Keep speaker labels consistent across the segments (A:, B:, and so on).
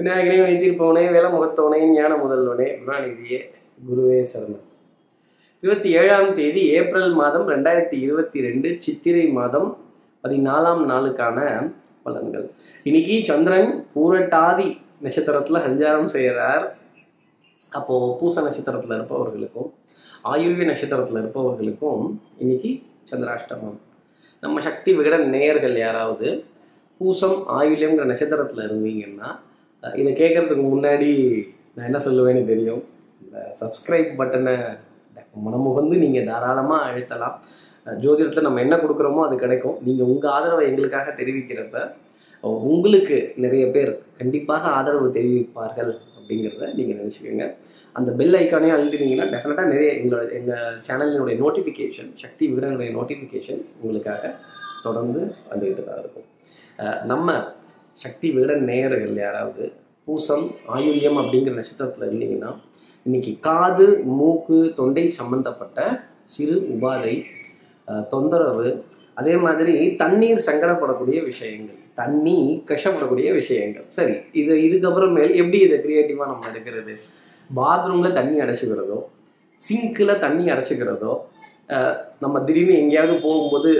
A: விநாயகனே வைத்திருப்பவனே வேல முகத்தவனே ஞான முதல்வனே குணாநிதியே குருவே சரணம் இருபத்தி ஏழாம் தேதி ஏப்ரல் மாதம் ரெண்டாயிரத்தி இருபத்தி ரெண்டு சித்திரை மாதம் பதினாலாம் நாளுக்கான பலன்கள் இன்னைக்கு சந்திரன் பூரட்டாதி நட்சத்திரத்துல சஞ்சாரம் செய்கிறார் அப்போ பூச நட்சத்திரத்துல இருப்பவர்களுக்கும் ஆயுள்ய நட்சத்திரத்துல இருப்பவர்களுக்கும் இன்னைக்கு சந்திராஷ்டமம் நம்ம சக்தி விகடன் நேயர்கள் யாராவது பூசம் ஆயுள்யம்ங்கிற நட்சத்திரத்துல இருந்தீங்கன்னா அஹ் இதை கேட்கறதுக்கு முன்னாடி நான் என்ன சொல்லுவேன்னு தெரியும் இந்த சப்ஸ்கிரைப் பட்டனை மனமுகந்து நீங்கள் தாராளமாக அழுத்தலாம் அஹ் ஜோதிடத்தில் நம்ம என்ன கொடுக்குறோமோ அது கிடைக்கும் நீங்கள் உங்கள் ஆதரவை எங்களுக்காக தெரிவிக்கிறப்ப அஹ் உங்களுக்கு நிறைய பேர் கண்டிப்பாக ஆதரவு தெரிவிப்பார்கள் அப்படிங்கிறத நீங்கள் நினச்சிக்கோங்க அந்த பெல் ஐக்கானே அழுத்தினீங்கன்னா டெஃபினட்டாக நிறைய எங்களோட எங்கள் சேனலினுடைய நோட்டிஃபிகேஷன் சக்தி விவரங்களுடைய நோட்டிஃபிகேஷன் உங்களுக்காக தொடர்ந்து வந்துக்கிட்டு தான் இருக்கும் அஹ் நம்ம சக்தி விகடன் நேயர்கள் யாராவது பூசம் ஆயுள்யம் அப்படிங்கிற நட்சத்திரத்தில் இருந்தீங்கன்னா இன்னைக்கு காது மூக்கு தொண்டை சம்பந்தப்பட்ட சிறு உபாதை அஹ், தொந்தரவு அதே மாதிரி தண்ணீர் சங்கடப்படக்கூடிய விஷயங்கள் தண்ணி கஷ்டப்படக்கூடிய விஷயங்கள் சரி இது இதுக்கப்புறமேல் எப்படி இதை கிரியேட்டிவாக நம்ம எடுக்கிறது பாத்ரூமில் தண்ணி அடைச்சிக்கிறதோ சிங்கில் தண்ணி அடைச்சிக்கிறதோ அஹ், நம்ம திடீர்னு எங்கேயாவது போகும்போது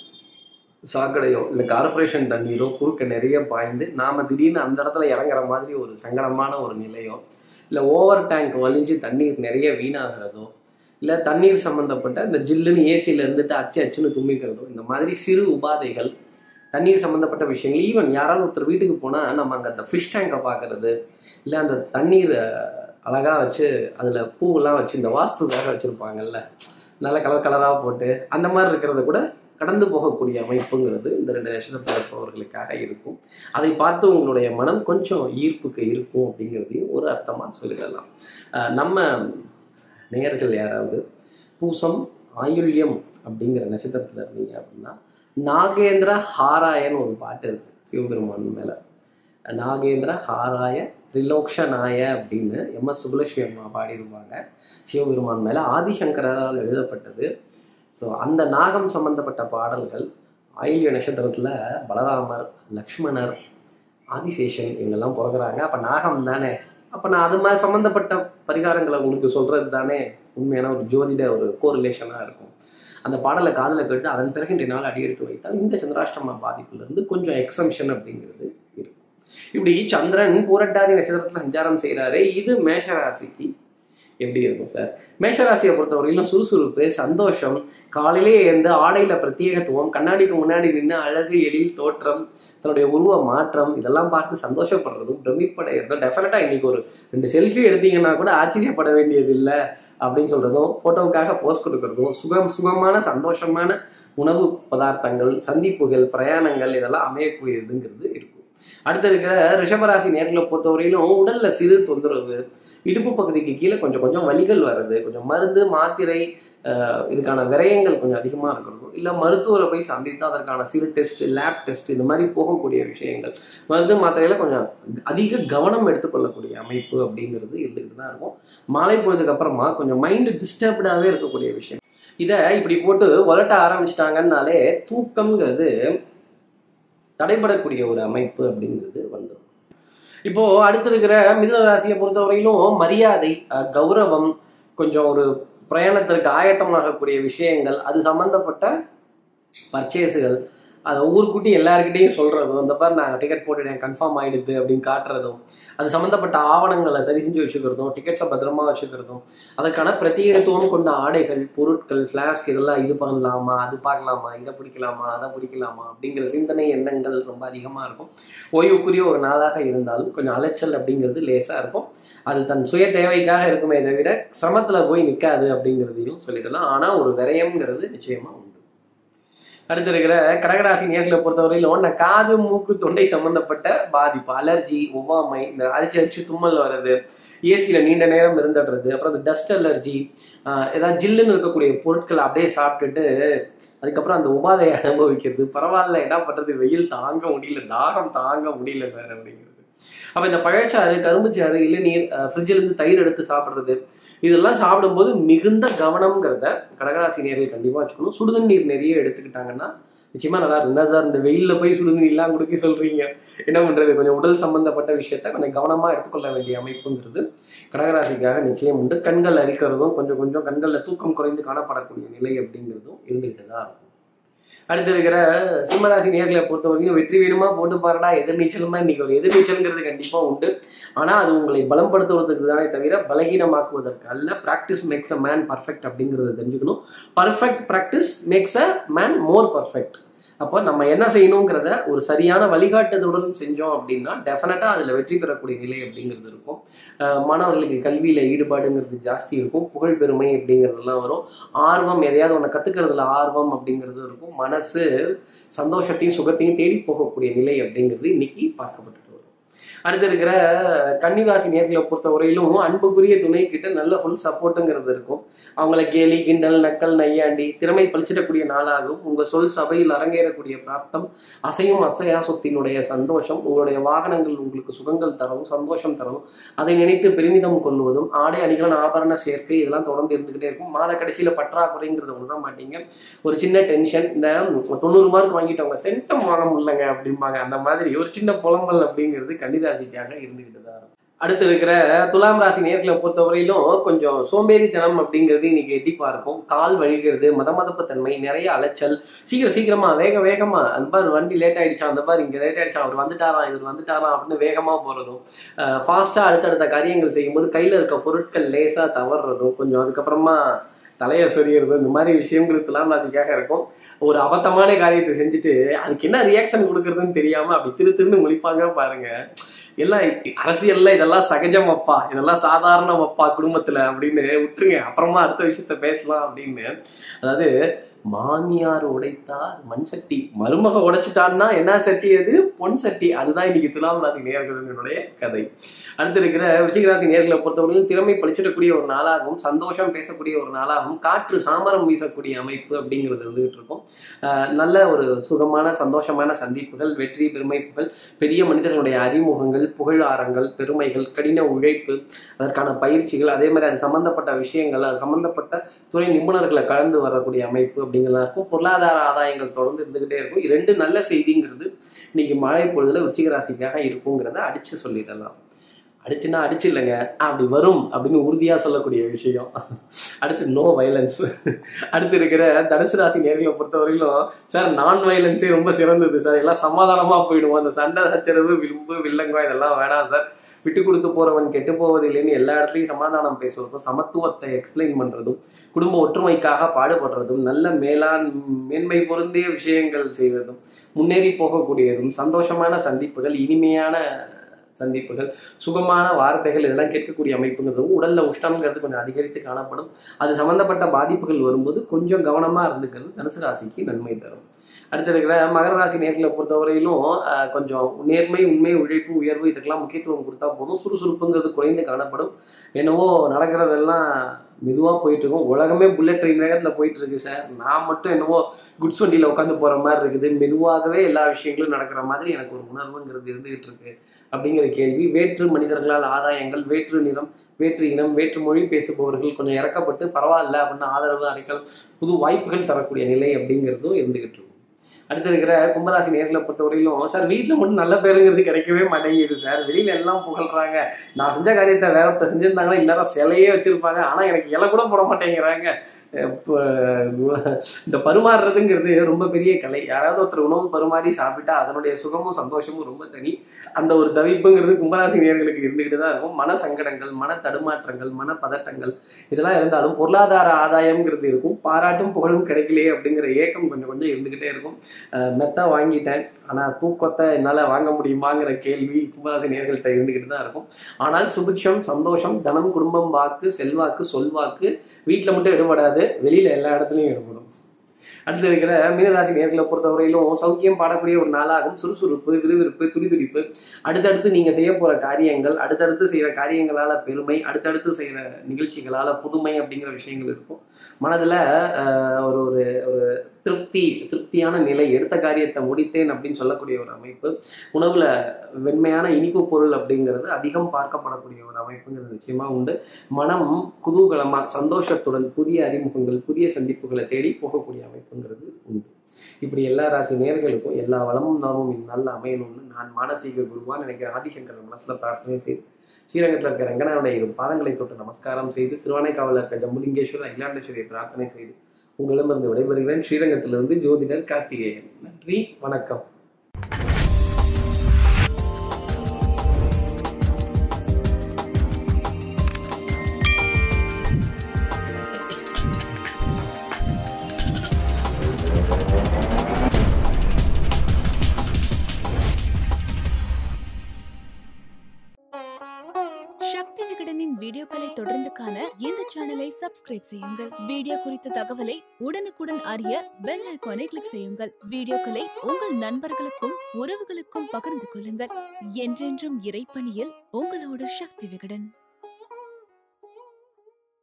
A: சாக்கடையோ இல்லை கார்பரேஷன் தண்ணீரோ குறுக்க நிறைய பாய்ந்து நாம் திடீர்னு அந்த இடத்துல இறங்குற மாதிரி ஒரு சங்கடமான ஒரு நிலையோ இல்லை ஓவர் டேங்க் வலிஞ்சு தண்ணீர் நிறைய வீணாகிறதோ இல்லை தண்ணீர் சம்மந்தப்பட்ட இந்த ஜில்லுன்னு ஏசியில் இருந்துட்டு அச்சு அச்சுன்னு தும்பிக்கிறதோ இந்த மாதிரி சிறு உபாதைகள் தண்ணீர் சம்மந்தப்பட்ட விஷயங்கள் ஈவன் யாராவது ஒருத்தர் வீட்டுக்கு போனால் நம்ம அங்கே அந்த ஃபிஷ் டேங்கை பார்க்கறது இல்லை அந்த தண்ணீர் அழகாக வச்சு அதில் பூவெல்லாம் வச்சு இந்த வாஸ்துக்காக வச்சுருப்பாங்கல்ல நல்ல கலர் கலராக போட்டு அந்த மாதிரி இருக்கிறத கூட கடந்து போகக்கூடிய அமைப்புங்கிறது இந்த ரெண்டு நட்சத்திரத்தில் இருப்பவர்களுக்காக இருக்கும் அதை பார்த்து உங்களுடைய மனம் கொஞ்சம் ஈர்ப்புக்கு இருக்கும் அப்படிங்கிறதையும் ஒரு அர்த்தமாக சொல்லிடலாம் அஹ் நம்ம நேயர்கள் யாராவது பூசம் ஆயுள்யம் அப்படிங்கிற நட்சத்திரத்தில் இருந்தீங்க அப்படின்னா நாகேந்திர ஹாராயன்னு ஒரு பாட்டு இருக்கு சிவபெருமான் மேல நாகேந்திர ஹாராய திரிலோக்ஷனாய அப்படின்னு எம் எஸ் சுப்புலட்சுமி அம்மா பாடியிருப்பாங்க சிவபெருமான் மேல ஆதிசங்கரால் எழுதப்பட்டது ஸோ அந்த நாகம் சம்பந்தப்பட்ட பாடல்கள் ஆயுள்ய நட்சத்திரத்துல பலராமர் லக்ஷ்மணர் ஆதிசேஷன் இவங்கெல்லாம் பிறகுறாங்க அப்ப நாகம் தானே அப்ப நான் அது மாதிரி சம்பந்தப்பட்ட பரிகாரங்களை உங்களுக்கு சொல்றது தானே உண்மையான ஒரு ஜோதிட ஒரு கோரிலேஷனா இருக்கும் அந்த பாடலை காதுல கேட்டு அதன் பிறகு இன்றைய நாள் அடியெடுத்து வைத்தால் இந்த சந்திராஷ்டம பாதிப்புல இருந்து கொஞ்சம் எக்ஸம்ஷன் அப்படிங்கிறது இருக்கும் இப்படி சந்திரன் பூரட்டாதி நட்சத்திரத்துல சஞ்சாரம் செய்கிறாரு இது மேஷராசிக்கு எப்படி இருக்கும் சார் மேஷராசியை பொறுத்தவரையிலும் சுறுசுறுப்பு சந்தோஷம் காலையிலே எழுந்து ஆடையில பிரத்யேகத்துவம் கண்ணாடிக்கு முன்னாடி நின்று அழகு எழில் தோற்றம் தன்னுடைய உருவ மாற்றம் இதெல்லாம் பார்த்து சந்தோஷப்படுறதும் பிரமிப்படைகிறதும் டெஃபினட்டா இன்னைக்கு ஒரு ரெண்டு செல்ஃபி எடுத்தீங்கன்னா கூட ஆச்சரியப்பட வேண்டியது இல்லை அப்படின்னு சொல்றதும் போட்டோவுக்காக போஸ்ட் கொடுக்கறதும் சுகம் சுகமான சந்தோஷமான உணவு பதார்த்தங்கள் சந்திப்புகள் பிரயாணங்கள் இதெல்லாம் அமையக்கூடியதுங்கிறது இருக்கும் அடுத்து இருக்கிற ரிஷபராசி நேர்களை பொறுத்தவரையிலும் உடல்ல சிறு தொந்தரவு இடுப்பு பகுதிக்கு கீழே கொஞ்சம் கொஞ்சம் வலிகள் வருது கொஞ்சம் மருந்து மாத்திரை அஹ், இதுக்கான விரயங்கள் கொஞ்சம் அதிகமாக இருக்கிறதும் இல்லை மருத்துவரை போய் சந்தித்து அதற்கான சிறு டெஸ்ட் லேப் டெஸ்ட் இது மாதிரி போகக்கூடிய விஷயங்கள் மருந்து மாத்திரையில கொஞ்சம் அதிக கவனம் எடுத்துக்கொள்ளக்கூடிய அமைப்பு அப்படிங்கிறது இருந்துகிட்டு தான் இருக்கும் மாலை பொழுதுக்கு அப்புறமா கொஞ்சம் மைண்டு டிஸ்டர்ப்டாகவே இருக்கக்கூடிய விஷயம் இதை இப்படி போட்டு உலட்ட ஆரம்பிச்சிட்டாங்கன்னாலே தூக்கம்ங்கிறது தடைபடக்கூடிய ஒரு அமைப்பு அப்படிங்கிறது வந்துடும் இப்போ அடுத்து இருக்கிற மிதுன ராசியை பொறுத்தவரையிலும் மரியாதை அஹ், கௌரவம் கொஞ்சம் ஒரு பிரயாணத்திற்கு ஆயத்தமாகக்கூடிய விஷயங்கள் அது சம்பந்தப்பட்ட பர்ச்சேஸுகள் அதை ஊருக்குட்டி எல்லாருக்கிட்டையும் சொல்றதும் இந்த மாதிரி நாங்கள் டிக்கெட் போட்டுட்டேன் கன்ஃபார்ம் ஆயிடுது அப்படின்னு காட்டுறதும் அது சம்பந்தப்பட்ட ஆவணங்களை சரி செஞ்சு வச்சுக்கிறதும் டிக்கெட்ஸை பத்திரமா வச்சுக்கிறதும் அதற்கான பிரத்யேகத்துவம் கொண்ட ஆடைகள் பொருட்கள் ஃப்ளாஸ்க் இதெல்லாம் இது பண்ணலாமா அது பார்க்கலாமா இதை பிடிக்கலாமா அதை பிடிக்கலாமா அப்படிங்கிற சிந்தனை எண்ணங்கள் ரொம்ப அதிகமாக இருக்கும் ஓய்வுக்குரிய ஒரு நாளாக இருந்தாலும் கொஞ்சம் அலைச்சல் அப்படிங்கிறது லேசாக இருக்கும் அது தன் சுய தேவைக்காக இருக்குமே தவிர சிரமத்தில் போய் நிற்காது அப்படிங்கிறதையும் சொல்லிடலாம் ஆனால் ஒரு விரயம்ங்கிறது நிச்சயமா உண்டு அடுத்து இருக்கிற கடகராசி நேர்களை பொறுத்தவரையிலும் நான் காது மூக்கு தொண்டை சம்பந்தப்பட்ட பாதிப்பு அலர்ஜி ஒவ்வாமை இந்த அரிச்சு அரிச்சு தும்மல் வர்றது ஏசியில் நீண்ட நேரம் இருந்துடுறது அப்புறம் இந்த டஸ்ட் அலர்ஜி ஏதாவது ஜில்லுன்னு இருக்கக்கூடிய பொருட்களை அப்படியே சாப்பிட்டுட்டு அதுக்கப்புறம் அந்த உபாதையை அனுபவிக்கிறது பரவாயில்ல என்ன பண்றது வெயில் தாங்க முடியல தாகம் தாங்க முடியல சார் அப்படிங்கிறது அப்ப இந்த பழச்சாறு கரும்புச்சாறு இளநீர் ஃப்ரிட்ஜில் இருந்து தயிர் எடுத்து சாப்பிடுறது இதெல்லாம் சாப்பிடும்போது மிகுந்த கவனம்ங்கிறத கடகராசி நேர்கள் கண்டிப்பா வச்சுக்கணும் சுடுதண்ணீர் நிறைய எடுத்துக்கிட்டாங்கன்னா நிச்சயமா நல்லா இருந்தா சார் இந்த வெயில்ல போய் சுடுதண்ணி கொடுக்க சொல்றீங்க என்ன பண்றது கொஞ்சம் உடல் சம்பந்தப்பட்ட விஷயத்த கொஞ்சம் கவனமா எடுத்துக்கொள்ள வேண்டிய அமைப்புங்கிறது கடகராசிக்காக நிச்சயம் உண்டு கண்கள் அரிக்கிறதும் கொஞ்சம் கொஞ்சம் கண்கள்ல தூக்கம் குறைந்து காணப்படக்கூடிய நிலை அப்படிங்கிறதும் இருந்துகிட்டு தான் இருக்கும் அடுத்து இருக்கிற சிம்மராசி நேர்களை பொறுத்த வரைக்கும் வெற்றி வேணுமா போட்டு பாருடா எதிர்நீச்சலுமா இன்னைக்கு ஒரு எதிர்நீச்சல்ங்கிறது கண்டிப்பா உண்டு ஆனா அது உங்களை பலப்படுத்துவதற்கு தானே தவிர பலகீனமாக்குவதற்கு அல்ல practice makes a man perfect அப்படிங்கறத தெரிஞ்சுக்கணும் perfect practice makes a man more perfect அப்போ நம்ம என்ன செய்யணுங்கிறத ஒரு சரியான வழிகாட்டுதலுடன் செஞ்சோம் அப்படின்னா டெஃபினட்டா அதுல வெற்றி பெறக்கூடிய நிலை அப்படிங்கிறது இருக்கும் அஹ் மாணவர்களுக்கு கல்வியில ஈடுபாடுங்கிறது ஜாஸ்தி இருக்கும் புகழ் பெருமை அப்படிங்கிறதெல்லாம் வரும் ஆர்வம் எதையாவது ஒன்று கத்துக்கிறதுல ஆர்வம் அப்படிங்கிறது இருக்கும் மனசு சந்தோஷத்தையும் சுகத்தையும் தேடி போகக்கூடிய நிலை அப்படிங்கிறது இன்னைக்கு பார்க்கப்பட்டு வரும் அடுத்து இருக்கிற கன்னிராசி நேர்களை பொறுத்த வரையிலும் அன்புக்குரிய துணை கிட்ட நல்ல ஃபுல் சப்போர்ட்டுங்கிறது இருக்கும் அவங்கள கேலி கிண்டல் நக்கல் நையாண்டி திறமை பழிச்சிடக்கூடிய நாளாகும் உங்க சொல் சபையில் அரங்கேறக்கூடிய பிராப்தம் அசையும் அசையா சொத்தினுடைய சந்தோஷம் உங்களுடைய வாகனங்கள் உங்களுக்கு சுகங்கள் தரவும் சந்தோஷம் தரவும் அதை நினைத்து பெருமிதம் கொள்வதும் ஆடை அணிகலன் ஆபரண சேர்க்கை இதெல்லாம் தொடர்ந்து இருந்துகிட்டே இருக்கும் மாத கடைசியில பற்றாக்குறைங்கிறத உணர மாட்டீங்க ஒரு சின்ன டென்ஷன் இந்த தொண்ணூறு மார்க் வாங்கிட்டவங்க சென்டம் வாங்க முடியலங்க அப்படிம்பாங்க அந்த மாதிரி ஒரு சின்ன புலம்பல் அப்படிங்கிறது கன்னிராசிக்காக இருந்துகிட்டு தான் இருக்கும் அடுத்து இருக்கிற துலாம் ராசி நேர்களை பொறுத்தவரையிலும் கொஞ்சம் சோம்பேறித்தனம் அப்படிங்கிறது இன்னைக்கு எட்டி பார்க்கும் கால் வழிகிறது மத மதப்பு தன்மை நிறைய அலைச்சல் சீக்கிரம் சீக்கிரமா வேக வேகமா அந்த பாரு வண்டி லேட் ஆயிடுச்சா அந்த பாரு இங்க லேட் ஆயிடுச்சா அவர் வந்துட்டாராம் இவர் வந்துட்டாராம் அப்படின்னு வேகமா போறதும் ஃபாஸ்டா அடுத்தடுத்த காரியங்கள் செய்யும்போது கையில இருக்க பொருட்கள் லேசா தவறுறதும் கொஞ்சம் அதுக்கப்புறமா தலையை சொரியறது இந்த மாதிரி விஷயங்கள் துலாம் ராசிக்காக இருக்கும் ஒரு அபத்தமான காரியத்தை செஞ்சுட்டு அதுக்கு என்ன ரியாக்ஷன் கொடுக்கறதுன்னு தெரியாம அப்படி திரு திருன்னு முழிப்பாங்க பாருங்க எல்லாம் அரசியல்ல இதெல்லாம் சகஜம் அப்பா இதெல்லாம் சாதாரணம் அப்பா குடும்பத்துல அப்படின்னு விட்டுருங்க அப்புறமா அடுத்த விஷயத்த பேசலாம் அப்படின்னு அதாவது மாமியார் உடைத்தார் மண் சட்டி மருமக உடைச்சிட்டான்னா என்ன சட்டி அது பொன் சட்டி அதுதான் இன்னைக்கு துலாம் ராசி நேர்களுடைய கதை அடுத்து இருக்கிற விஜயராசி நேர்களை பொறுத்தவரையும் திறமை பழிச்சிடக்கூடிய ஒரு நாளாகவும் சந்தோஷம் பேசக்கூடிய ஒரு நாளாகவும் காற்று சாமரம் வீசக்கூடிய அமைப்பு அப்படிங்கிறது இருந்துகிட்டு இருக்கும் ஆஹ் நல்ல ஒரு சுகமான சந்தோஷமான சந்திப்புகள் வெற்றி பெருமை புகழ் பெரிய மனிதர்களுடைய அறிமுகங்கள் புகழாரங்கள் பெருமைகள் கடின உழைப்பு அதற்கான பயிற்சிகள் அதே மாதிரி அது சம்பந்தப்பட்ட விஷயங்கள் அது சம்பந்தப்பட்ட துறை நிபுணர்களை கலந்து வரக்கூடிய அமைப்பு அப்படிங்கிறதா இருக்கும் பொருளாதார ஆதாயங்கள் தொடர்ந்து இருந்துகிட்டே இருக்கும் இது ரெண்டு நல்ல செய்திங்கிறது இன்னைக்கு மழை பொழுதுல விருச்சிக ராசிக்காக இருக்குங்கிறத அடிச்சு சொல்லிடலாம் அடிச்சுன்னா அடிச்சு இல்லைங்க அப்படி வரும் அப்படின்னு உறுதியா சொல்லக்கூடிய விஷயம் அடுத்து நோ வயலன்ஸ் அடுத்து இருக்கிற தனுசு ராசி நேர்களை பொறுத்தவரையிலும் சார் நான் வயலன்ஸே ரொம்ப சிறந்தது சார் எல்லாம் சமாதானமா போயிடுவோம் அந்த சண்டை சச்சரவு விளிம்பு வில்லங்கம் இதெல்லாம் வேணாம் சார் விட்டு கொடுத்து போறவன் கெட்டு போவதில்லைன்னு எல்லா இடத்துலையும் சமாதானம் பேசுவதும் சமத்துவத்தை எக்ஸ்பிளைன் பண்றதும் குடும்ப ஒற்றுமைக்காக பாடுபடுறதும் நல்ல மேலாண் மேன்மை பொருந்திய விஷயங்கள் செய்வதும் முன்னேறி போகக்கூடியதும் சந்தோஷமான சந்திப்புகள் இனிமையான சந்திப்புகள் சுகமான வார்த்தைகள் இதெல்லாம் கேட்கக்கூடிய அமைப்புங்கிறதும் உடல்ல உஷ்ணம்ங்கிறது கொஞ்சம் அதிகரித்து காணப்படும் அது சம்பந்தப்பட்ட பாதிப்புகள் வரும்போது கொஞ்சம் கவனமா இருந்துக்கிறது தனுசு ராசிக்கு நன்மை தரும் அடுத்து இருக்கிற மகர ராசி நேர்களை பொறுத்தவரையிலும் ஆஹ், கொஞ்சம் நேர்மை உண்மை உழைப்பு உயர்வு இதுக்கெல்லாம் முக்கியத்துவம் கொடுத்தா போதும் சுறுசுறுப்புங்கிறது குறைந்து காணப்படும் என்னவோ நடக்கிறதெல்லாம் மெதுவா போயிட்டு இருக்கும் உலகமே புல்லட் ட்ரெயின் வேகத்துல போயிட்டு இருக்கு சார் நான் மட்டும் என்னவோ குட்ஸ் வண்டியில உட்காந்து போற மாதிரி இருக்குது மெதுவாகவே எல்லா விஷயங்களும் நடக்கிற மாதிரி எனக்கு ஒரு உணர்வுங்கிறது இருந்துகிட்டு இருக்கு அப்படிங்கிற கேள்வி வேற்று மனிதர்களால் ஆதாயங்கள் வேற்று நிறம் வேற்று இனம் வேற்று மொழி பேசுபவர்கள் கொஞ்சம் இறக்கப்பட்டு பரவாயில்ல அப்படின்னு ஆதரவு அடைக்கல் புது வாய்ப்புகள் தரக்கூடிய நிலை அப்படிங்கிறதும் இருந்துகிட்டு இருக்கும் அடுத்து இருக்கிற கும்பராசி நேர்களை பொறுத்தவரையிலும் சார் வீட்டில் மட்டும் நல்ல பேருங்கிறது கிடைக்கவே மாட்டேங்குது சார் வெளியில எல்லாம் புகழ்றாங்க நான் செஞ்ச காரியத்தை வேற ஒருத்தர் செஞ்சிருந்தாங்கன்னா இந்நேரம் சிலையே வச்சிருப்பாங்க ஆனா எனக்கு இலை கூட போட மாட்டேங்கிறாங்க இப்போ, இந்த பரிமாறுறதுங்கிறது ரொம்ப பெரிய கலை யாராவது ஒருத்தர் உணவு பரிமாறி சாப்பிட்டா அதனுடைய சுகமும் சந்தோஷமும் ரொம்ப தனி அந்த ஒரு தவிப்புங்கிறது கும்பராசி நேர்களுக்கு இருந்துகிட்டு தான் இருக்கும் மன சங்கடங்கள் மன தடுமாற்றங்கள் மன பதட்டங்கள் இதெல்லாம் இருந்தாலும் பொருளாதார ஆதாயம்ங்கிறது இருக்கும் பாராட்டும் புகழும் கிடைக்கலையே அப்படிங்கிற ஏக்கம் கொஞ்சம் கொஞ்சம் இருந்துகிட்டே இருக்கும் அஹ் மெத்த வாங்கிட்டேன் ஆனா தூக்கத்தை என்னால வாங்க முடியுமாங்கிற கேள்வி கும்பராசி நேர்கள்ட்ட இருந்துகிட்டு தான் இருக்கும் ஆனால் சுபிக்ஷம் சந்தோஷம் தனம் குடும்பம் வாக்கு செல்வாக்கு சொல்வாக்கு வீட்டில் மட்டும் எடுபடாது வெளியில எல்லா இடத்துலையும் எடுபடும் அடுத்து இருக்கிற மீனராசி நேர்களை பொறுத்தவரையிலும் சௌக்கியம் பாடக்கூடிய ஒரு நாளாகும் சுறுசுறுப்பு விறுவிறுப்பு துடிதுடிப்பு அடுத்தடுத்து நீங்க செய்ய போற காரியங்கள் அடுத்தடுத்து செய்யற காரியங்களால பெருமை அடுத்தடுத்து செய்யற நிகழ்ச்சிகளால புதுமை அப்படிங்கிற விஷயங்கள் இருக்கும் மனதுல ஆஹ், ஒரு ஒரு ஒரு திருப்தி திருப்தியான நிலை எடுத்த காரியத்தை முடித்தேன் அப்படின்னு சொல்லக்கூடிய ஒரு அமைப்பு உணவுல வெண்மையான இனிப்பு பொருள் அப்படிங்கிறது அதிகம் பார்க்கப்படக்கூடிய ஒரு அமைப்புங்கிறது நிச்சயமா உண்டு மனம் குதூகலமா சந்தோஷத்துடன் புதிய அறிமுகங்கள் புதிய சந்திப்புகளை தேடி போகக்கூடிய அமைப்புங்கிறது உண்டு இப்படி எல்லா ராசி நேர்களுக்கும் எல்லா வளமும் நாமும் இந்நாளில் அமையணும்னு நான் மானசீக குருவான் நினைக்கிற ஆதிசங்கர் மனசுல பிரார்த்தனை செய்து ஸ்ரீரங்கத்தில் இருக்க ரங்கனாவுடைய இரு பாதங்களை தொட்டு நமஸ்காரம் செய்து திருவானைக்காவலில் இருக்க ஜம்புலிங்கேஸ்வரர் அகிலாண்டேஸ்வரியை பிரார்த்தனை செய்து உங்களிடமிருந்து விடைபெறுகிறேன் ஸ்ரீரங்கத்திலிருந்து ஜோதிடர் கார்த்திகேயன் நன்றி வணக்கம்
B: சக்தி விகடனின் வீடியோக்களை தொடர்ந்து காண இந்த சேனலை சப்ஸ்கிரைப் செய்யுங்கள் வீடியோ குறித்த தகவலை உடனுக்குடன் அறிய பெல் ஐகானை கிளிக் செய்யுங்கள் வீடியோக்களை உங்கள் நண்பர்களுக்கும் உறவுகளுக்கும் பகிர்ந்து கொள்ளுங்கள் என்றென்றும் இறைப்பணியில் உங்களோட சக்தி விகடன்